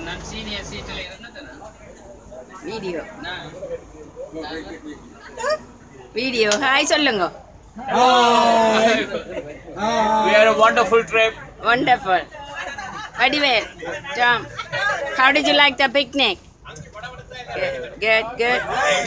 நான் சீனியர் சீட்டில் இருந்தேன் வீடியோ நான் வீடியோ ஹாய் சொல்லுங்க We had a wonderful trip. Wonderful. Vadivel, Tom, how did you like the picnic? Good, good, good.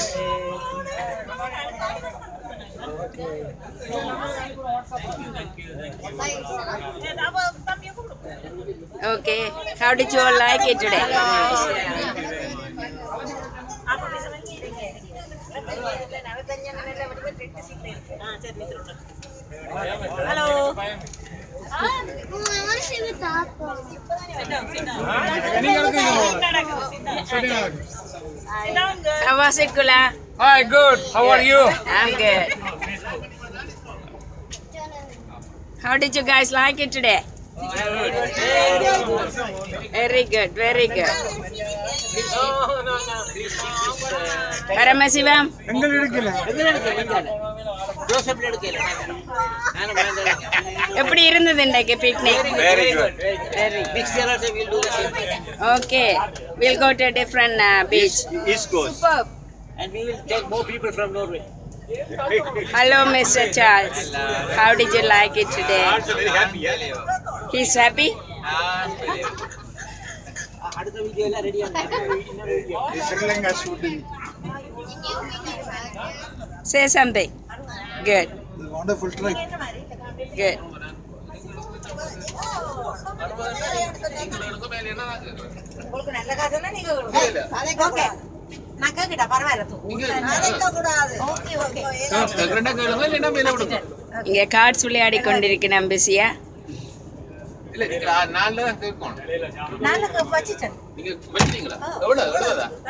Okay, how did you all like it today? Hello. How was it, Kula? Hi, good. How are you? I'm good. How did you guys like it today? Very good, very good. Paramasivam, எப்படி இருந்தது இன்றைக்கு picnic Very good. Very Next year also we'll do the same thing. Okay will go to different beach East Coast. And we will take more people from Norway. Hello mister Charles how did you like it today Also very happy. Yeah. He's happy அடுத்த video எல்லாம் ரெடியா Sri Lanka shooting say something good wonderful trip good உங்களுக்கு நல்ல காசுன்னா நீங்க okay நான் கேக்கிட்ட பரவாயில்ல okay okay இங்க cards விளையாடி கொண்டிருக்கிறேன் பிஸியா நான் வச்சுட்டேன் நீங்க வச்சிட்டீங்களா எவ்வளவு எவ்வளவுதான்